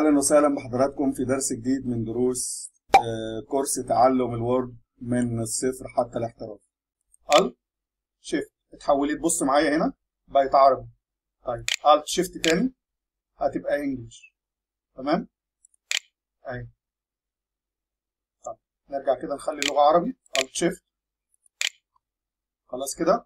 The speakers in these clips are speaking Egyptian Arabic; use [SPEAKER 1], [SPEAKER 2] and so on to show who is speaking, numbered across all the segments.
[SPEAKER 1] اهلا وسهلا بحضراتكم في درس جديد من دروس آه، كورس تعلم الوورد من الصفر حتى الاحتراف الت شيفت اتحولت بص معايا هنا بقت عربي طيب الت شيفت تاني هتبقى انجلش تمام اهي طب نرجع كده نخلي اللغه عربي الت شيفت خلاص كده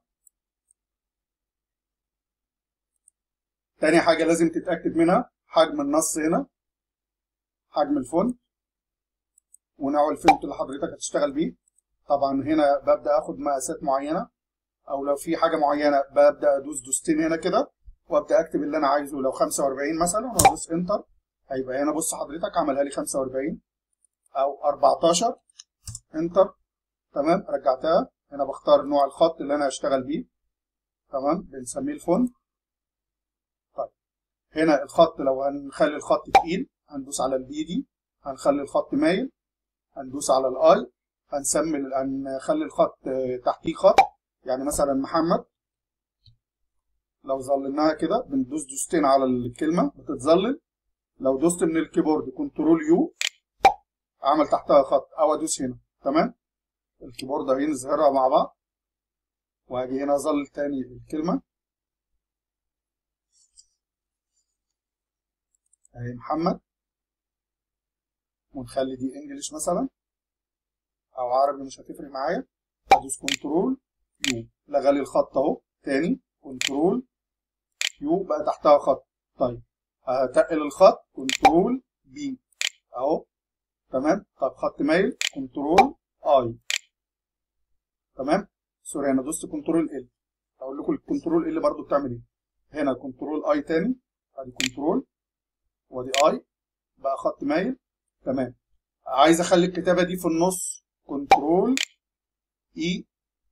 [SPEAKER 1] تاني حاجه لازم تتاكد منها حجم النص هنا حجم الفونت ونوع الفونت اللي حضرتك هتشتغل بيه طبعا هنا ببدا اخد مقاسات معينه او لو في حاجه معينه ببدا ادوس دوستين هنا كده وابدا اكتب اللي انا عايزه لو 45 مثلا وادوس انتر هيبقى هنا بص حضرتك عملها لي 45 او 14 انتر تمام رجعتها هنا بختار نوع الخط اللي انا هشتغل بيه تمام بنسميه الفونت هنا الخط لو هنخلي الخط تقيل هندوس على البي دي هنخلي الخط مايل هندوس على الاي هنسمي هنخلي الخط تحتيه خط يعني مثلا محمد لو ظللناها كده بندوس دوستين على الكلمه بتتظلل لو دوست من الكيبورد كنترول يو اعمل تحتها خط او ادوس هنا تمام الكيبورد اهي نظهرها مع بعض وهاجي هنا اظلل تاني الكلمه اهي محمد ونخلي دي انجلش مثلا او عربي مش هتفرق معايا ادوس كنترول يو لغى لي الخط اهو تاني كنترول يو بقى تحتها خط طيب هتقل الخط كنترول بي اهو تمام طب خط مايل كنترول اي تمام سوري انا دوست كنترول ال اقول لكم الكنترول ال برضو بتعمل ايه هنا كنترول اي تاني ادي كنترول وادي اي بقى خط مايل تمام عايز اخلي الكتابه دي في النص كنترول اي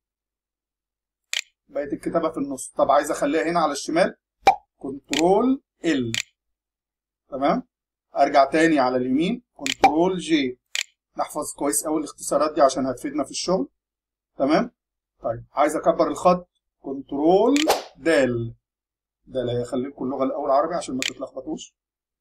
[SPEAKER 1] بقت الكتابه في النص طب عايز اخليها هنا على الشمال كنترول ال تمام ارجع تاني على اليمين كنترول جي نحفظ كويس قوي الاختصارات دي عشان هتفيدنا في الشغل تمام طيب عايز اكبر الخط كنترول دال ده اللي هيخلي لكم اللغه الاول عربي عشان ما تتلخبطوش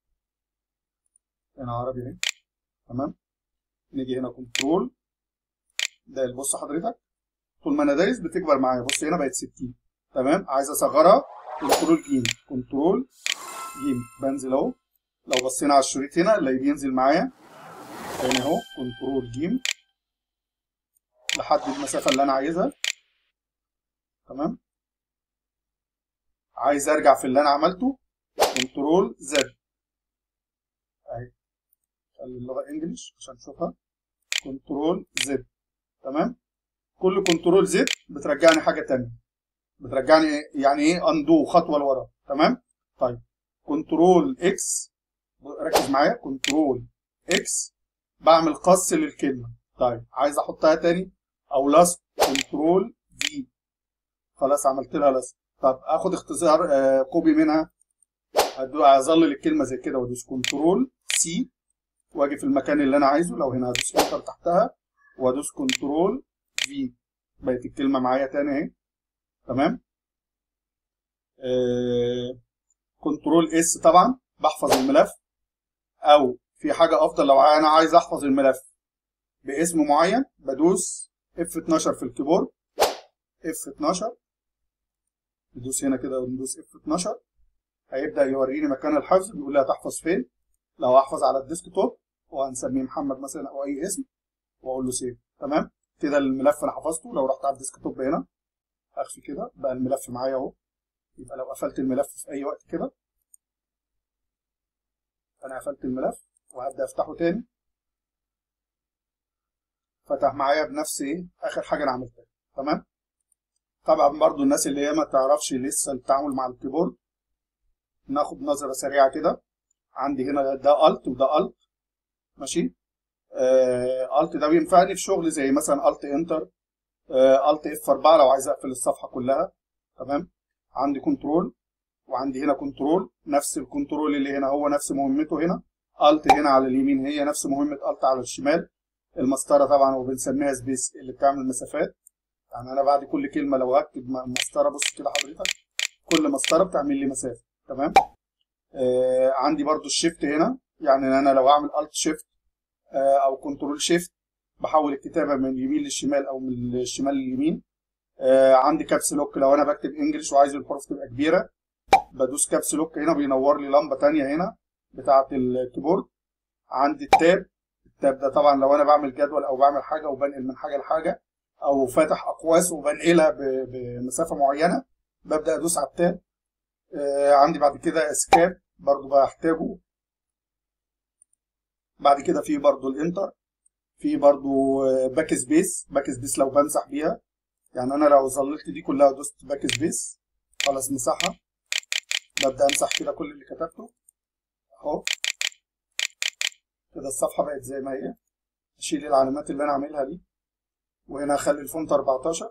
[SPEAKER 1] هنا عربي اهي تمام نيجي هنا كنترول ده بص حضرتك طول ما انا دايس بتكبر معايا بص هنا بقت 60 تمام عايز اصغرها كنترول جيم كنترول جيم بنزل اهو لو بصينا على الشريط هنا اللي بينزل معايا تاني اهو كنترول جيم لحد المسافه اللي انا عايزها تمام عايز ارجع في اللي انا عملته كنترول زد اهي خلي اللغه انجلش عشان نشوفها كنترول زد تمام كل كنترول زد بترجعني حاجه تانية بترجعني يعني ايه اندو خطوه لورا تمام طيب كنترول اكس ركز معايا كنترول اكس بعمل قص للكلمه طيب عايز احطها تاني او لاست كنترول في خلاص عملت لها لاست طب اخد اختصار آه كوبي منها هظلل الكلمه زي كده وادوس كنترول سي واجي في المكان اللي انا عايزه لو هنا هدوس انتر تحتها وادوس كنترول في بقت الكلمه معايا تاني اهي تمام آه كنترول اس طبعا بحفظ الملف او في حاجه افضل لو انا عايز احفظ الملف باسم معين بدوس اف 12 في الكيبورد اف 12 ندوس هنا كده وندوس اف 12 هيبدا يوريني مكان الحفظ بيقول لي هتحفظ فين لو احفظ على الديسك توب وهنسميه محمد مثلا او اي اسم واقول له سيف تمام كده الملف انا حفظته لو رحت على الديسك توب هنا اخفي كده بقى الملف معايا اهو يبقى لو قفلت الملف في اي وقت كده انا قفلت الملف وهبدا افتحه تاني فتح معايا بنفس ايه اخر حاجه انا عملتها تمام طبعا برضو الناس اللي هي ما تعرفش لسه التعامل مع الكيبورد ناخد نظره سريعه كده عندي هنا ده الت وده الت ماشي آه الت ده بينفعني في شغل زي مثلا الت انتر آه الت اف 4 لو عايز اقفل الصفحه كلها تمام عندي كنترول وعندي هنا كنترول نفس الكنترول اللي هنا هو نفس مهمته هنا الت هنا على اليمين هي نفس مهمه الت على الشمال المسطره طبعا وبنسميها سبيس اللي بتعمل مسافات يعني انا بعد كل كلمه لو هكتب مسطره بص كده حضرتك كل مسطره بتعمل لي مسافه تمام آه عندي برضو الشيفت هنا يعني انا لو اعمل الت شيفت او كنترول شيفت بحول الكتابه من اليمين للشمال او من الشمال لليمين آه، عندي كابس لوك لو انا بكتب انجلش وعايز الحروف تبقى كبيره بدوس كابس لوك هنا بينور لي لمبه تانية هنا بتاعه الكيبورد عندي التاب التاب ده طبعا لو انا بعمل جدول او بعمل حاجه وبنقل من حاجه لحاجه او فاتح اقواس وبنقلها ب- بمسافه معينه ببدا ادوس على التاب آه، عندي بعد كده اسكاب برضو بحتاجه بعد كده في برضو الانتر في برضو آه، باك سبيس باك سبيس لو بمسح بيها يعني انا لو ظللت دي كلها ودوست باك سبيس خلاص مسحها ببدا امسح كده كل اللي كتبته اهو كده الصفحه بقت زي ما هي اشيل العلامات اللي انا عاملها دي وهنا اخلي الفونت 14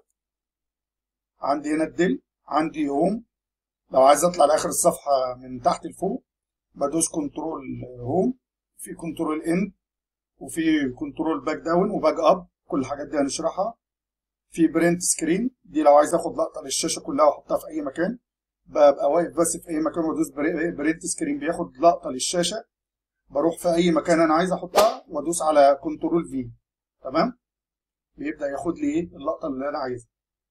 [SPEAKER 1] عندي هنا الدل عندي هوم لو عايز اطلع لاخر الصفحه من تحت لفوق بدوس كنترول هوم في كنترول اند وفي كنترول باك داون وباك اب كل الحاجات دي هنشرحها في برنت سكرين دي لو عايز اخد لقطه للشاشه كلها واحطها في اي مكان ببقى واقف بس في اي مكان وادوس برنت سكرين بياخد لقطه للشاشه بروح في اي مكان انا عايز احطها وادوس على كنترول في تمام بيبدا ياخد لي ايه اللقطه اللي انا عايزها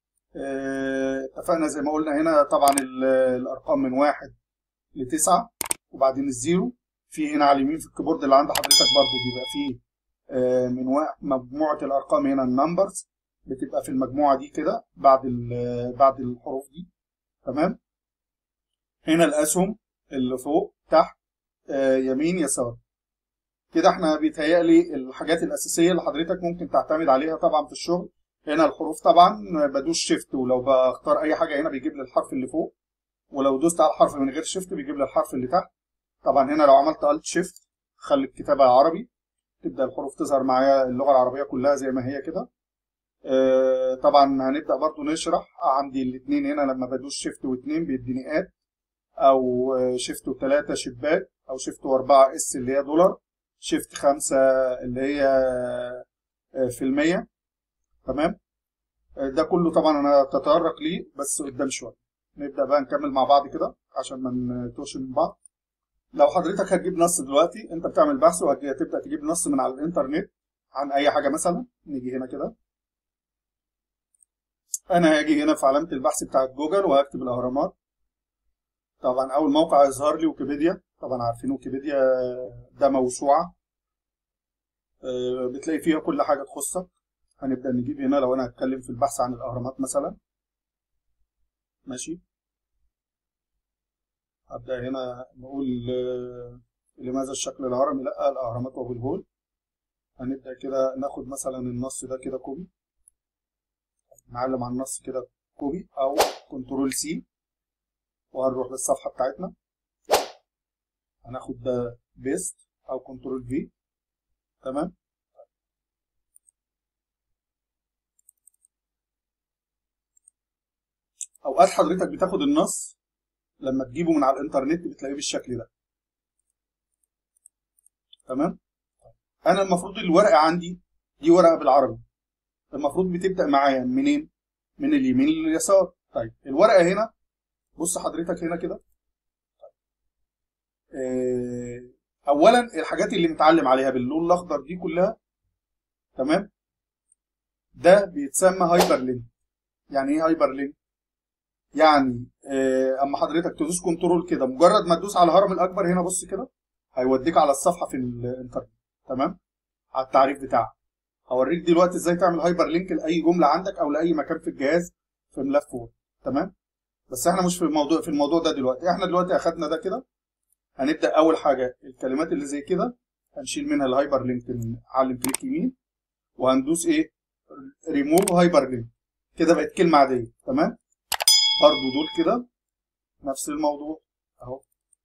[SPEAKER 1] اه، اتفقنا زي ما قلنا هنا طبعا ال- الارقام من واحد لتسعة وبعدين الزيرو في هنا على اليمين في الكيبورد اللي عند حضرتك برضو بيبقى فيه اه، من وا- مجموعه الارقام هنا النمبرز بتبقى في المجموعه دي كده بعد ال- بعد الحروف دي تمام هنا الاسهم اللي فوق تحت آه، يمين يسار كده احنا بيتهيألي الحاجات الأساسية اللي حضرتك ممكن تعتمد عليها طبعا في الشغل هنا الحروف طبعا بدوس شيفت ولو بختار أي حاجة هنا بيجيب لي الحرف اللي فوق ولو دوست على الحرف من غير شيفت بيجيب لي الحرف اللي تحت طبعا هنا لو عملت الت شيفت خلي الكتابة عربي تبدأ الحروف تظهر معايا اللغة العربية كلها زي ما هي كده آه، طبعا هنبدأ برضو نشرح عندي الاثنين هنا لما بدوس شيفت واثنين بيديني اد او شيفت وثلاثة شباك او شيفت واربعة اس اللي هي دولار شيفت خمسة اللي هي آه، في المية تمام آه، ده كله طبعا انا تتطرق ليه بس قدام شوية نبدأ بقى نكمل مع بعض كده عشان ما نتوهش من بعض لو حضرتك هتجيب نص دلوقتي انت بتعمل بحث وهتبدأ تجيب نص من على الانترنت عن اي حاجة مثلا نيجي هنا كده انا هاجي هنا في علامة البحث بتاعت جوجل وهكتب الاهرامات طبعا اول موقع يظهر لي ويكيبيديا طبعا عارفين ويكيبيديا ده موسوعه آه، بتلاقي فيها كل حاجه تخصك هنبدا نجيب هنا لو انا هتكلم في البحث عن الاهرامات مثلا ماشي هبدا هنا نقول آه، لماذا الشكل الهرمي لا الاهرامات وابو الهول هنبدا كده ناخد مثلا النص ده كده كوبي نعلم على النص كده كوبي او كنترول سي وهنروح للصفحة بتاعتنا هناخد ده بيست أو كنترول في تمام أوقات حضرتك بتاخد النص لما تجيبه من على الإنترنت بتلاقيه بالشكل ده تمام أنا المفروض الورقة عندي دي ورقة بالعربي المفروض بتبدأ معايا منين؟ من اليمين لليسار طيب الورقة هنا بص حضرتك هنا كده آه، اولا الحاجات اللي متعلم عليها باللون الاخضر دي كلها تمام ده بيتسمى هايبر لينك يعني ايه هايبر لينك يعني آه، اما حضرتك تدوس كنترول كده مجرد ما تدوس على الهرم الاكبر هنا بص كده هيوديك على الصفحه في الانترنت تمام على التعريف بتاعها هوريك دلوقتي ازاي تعمل هايبر لينك لاي جمله عندك او لاي مكان في الجهاز في ملف وورد تمام بس احنا مش في الموضوع في الموضوع ده دلوقتي احنا دلوقتي اخدنا ده كده هنبدا اول حاجه الكلمات اللي زي كده هنشيل منها الهايبر لينك نعلم كليك يمين وهندوس ايه ريموف هايبر لينك كده بقت كلمه عاديه تمام برضو دول كده نفس الموضوع اهو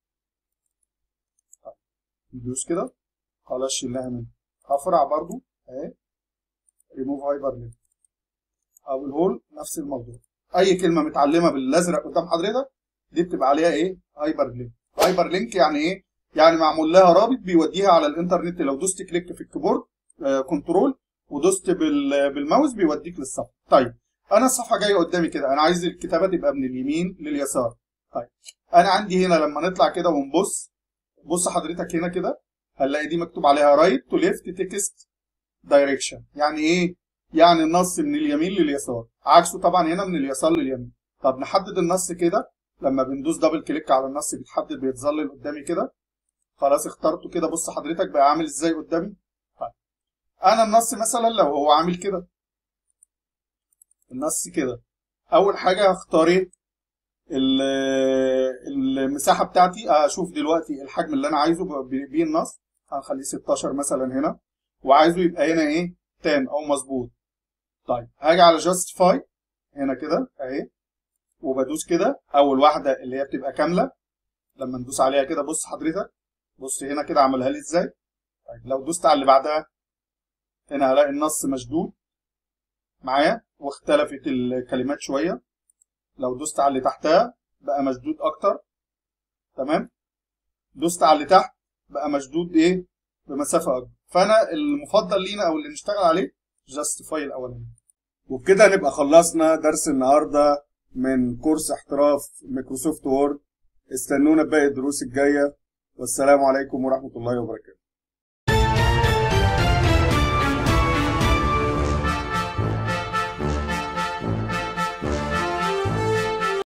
[SPEAKER 1] طيب، ندوس كده خلاص شلناها منه هفرع برضو اهي ريموف هايبر لينك او الهول نفس الموضوع اي كلمه متعلمه بالازرق قدام حضرتك دي بتبقى عليها ايه هايبر لينك هايبر لينك يعني ايه يعني معمول لها رابط بيوديها على الانترنت لو دوست كليك في الكيبورد آه كنترول ودوست بال- بالماوس بيوديك للصفحه طيب انا الصفحه جايه قدامي كده انا عايز الكتابه تبقى من اليمين لليسار طيب انا عندي هنا لما نطلع كده ونبص بص حضرتك هنا كده هنلاقي دي مكتوب عليها رايت تو ليفت تكست دايركشن يعني ايه يعني النص من اليمين لليسار عكسه طبعا هنا من اليسار لليمين طب نحدد النص كده لما بندوس دبل كليك على النص بيتحدد بيتظلل قدامي كده خلاص اخترته كده بص حضرتك بقى عامل ازاي قدامي طيب انا النص مثلا لو هو عامل كده النص كده اول حاجه هختار ايه المساحه بتاعتي اشوف دلوقتي الحجم اللي انا عايزه بيه النص هنخليه 16 مثلا هنا وعايزه يبقى هنا ايه تام او مظبوط طيب هاجي على جاستيفاي هنا كده اهي وبدوس كده اول واحده اللي هي بتبقى كامله لما ندوس عليها كده بص حضرتك بص هنا كده عملها لي ازاي طيب لو دوست على اللي بعدها هنا هلاقي النص مشدود معايا واختلفت الكلمات شويه لو دوست على اللي تحتها بقى مشدود اكتر تمام دوست على اللي تحت بقى مشدود ايه بمسافه اكبر فانا المفضل لينا او اللي نشتغل عليه جاستيفاي الاولاني
[SPEAKER 2] وبكده نبقى خلصنا درس النهارده من كورس احتراف مايكروسوفت وورد استنونا بباقي الدروس الجايه والسلام عليكم ورحمه الله وبركاته